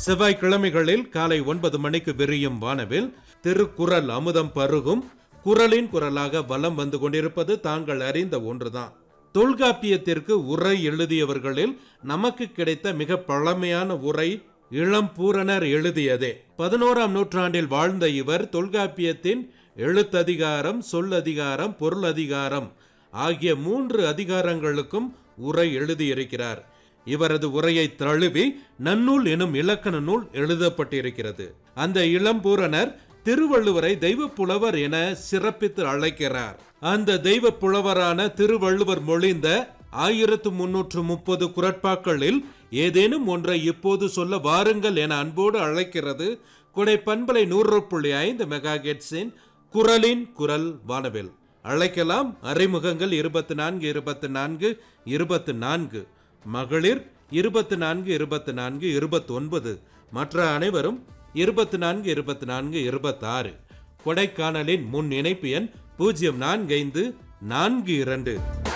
செவ்வாய்க்கிழமைகளில் காலை ஒன்பது மணிக்கு விரியும் வானவில் திருக்குறள் அமுதம் பருகும் குரலின் குரலாக வலம் வந்து கொண்டிருப்பது தாங்கள் அறிந்த ஒன்றுதான் தொல்காப்பியத்திற்கு உரை எழுதியவர்களில் நமக்கு கிடைத்த மிக பழமையான உரை இளம்பூரணர் எழுதியதே பதினோராம் நூற்றாண்டில் வாழ்ந்த இவர் தொல்காப்பியத்தின் எழுத்ததிகாரம் சொல்லதிகாரம் பொருளதிகாரம் ஆகிய மூன்று அதிகாரங்களுக்கும் உரை எழுதியிருக்கிறார் இவரது உரையை தழுவி நன்னூல் எனும் இலக்கண நூல் எழுதப்பட்டிருக்கிறது அந்த இளம்பூரணர் திருவள்ளுவரை தெய்வ புலவர் என சிறப்பித்து அழைக்கிறார் அந்த தெய்வ புலவரான திருவள்ளுவர் மொழிந்த ஆயிரத்து முன்னூற்று முப்பது குரட்பாக்களில் ஏதேனும் ஒன்றை இப்போது சொல்ல வாருங்கள் என அன்போடு அழைக்கிறது குடை பண்பலை நூறு புள்ளி ஐந்து மெகா குரலின் குரல் வானவில் அழைக்கலாம் அறிமுகங்கள் இருபத்தி நான்கு இருபத்தி நான்கு இருபத்தி நான்கு மகளிர் இருபத்தி நான்கு இருபத்தி நான்கு இருபத்தி ஒன்பது மற்ற அனைவரும் இருபத்தி நான்கு இருபத்தி நான்கு இருபத்தாறு கொடைக்கானலின் முன் இணைப்பு எண் பூஜ்ஜியம் நான்கு ஐந்து நான்கு இரண்டு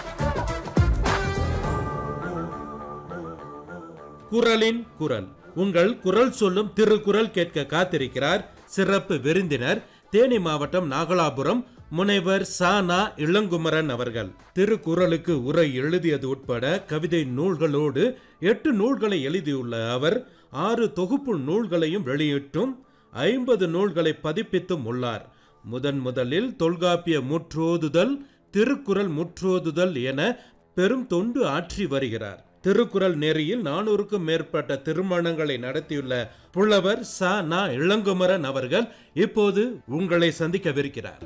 குரலின் குரல் உங்கள் குரல் சொல்லும் திருக்குறள் கேட்க காத்திருக்கிறார் சிறப்பு விருந்தினர் தேனி மாவட்டம் நாகலாபுரம் முனைவர் சானா இளங்குமரன் அவர்கள் திருக்குறளுக்கு உரை எழுதியது உட்பட கவிதை நூல்களோடு எட்டு நூல்களை எழுதியுள்ள அவர் ஆறு தொகுப்பு நூல்களையும் வெளியிட்டும் ஐம்பது நூல்களை பதிப்பித்தும் உள்ளார் முதன் முதலில் தொல்காப்பிய முற்றோதுதல் திருக்குறள் முற்றோதுதல் என பெரும் தொண்டு ஆற்றி வருகிறார் திருக்குறள் நெறியில் நானூறுக்கும் மேற்பட்ட திருமணங்களை நடத்தியுள்ள புலவர் ச நா இளங்குமரன் அவர்கள் இப்போது உங்களை சந்திக்கவிருக்கிறார்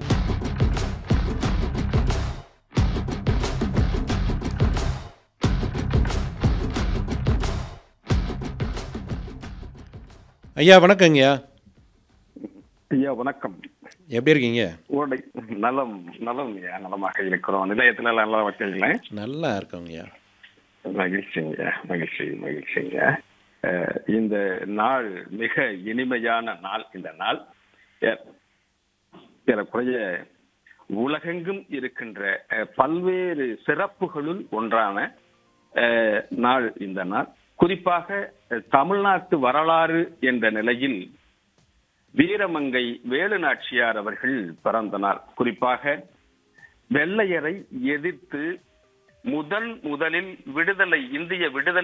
ஐயா வணக்கங்கய்யா ஐயா வணக்கம் எப்படி இருக்கீங்க உங்களுடைய நலம் நலம் ஐயா நலமாக இருக்கிறோம் நிலையத்துல எல்லாம் நல்லா வைக்கிறீங்களே நல்லா இருக்கோங்கய்யா மகிழ்ச்சிங்க மகிழ்ச்சி மகிழ்ச்சிங்க அஹ், இந்த நாள் மிக இனிமையான நாள் இந்த நாள் ஏ- ஏறக்குறைய உலகெங்கும் இருக்கின்ற அஹ், பல்வேறு சிறப்புகளுள் ஒன்றான அஹ், நாள் இந்த நாள் குறிப்பாக அஹ், தமிழ்நாட்டு வரலாறு என்ற நிலையில் வீரமங்கை வேலு நாச்சியார் அவர்கள் பிறந்த நாள் குறிப்பாக வெள்ளையரை எதிர்த்து முதன் முதலில் விடுதலை இந்திய விடுதலை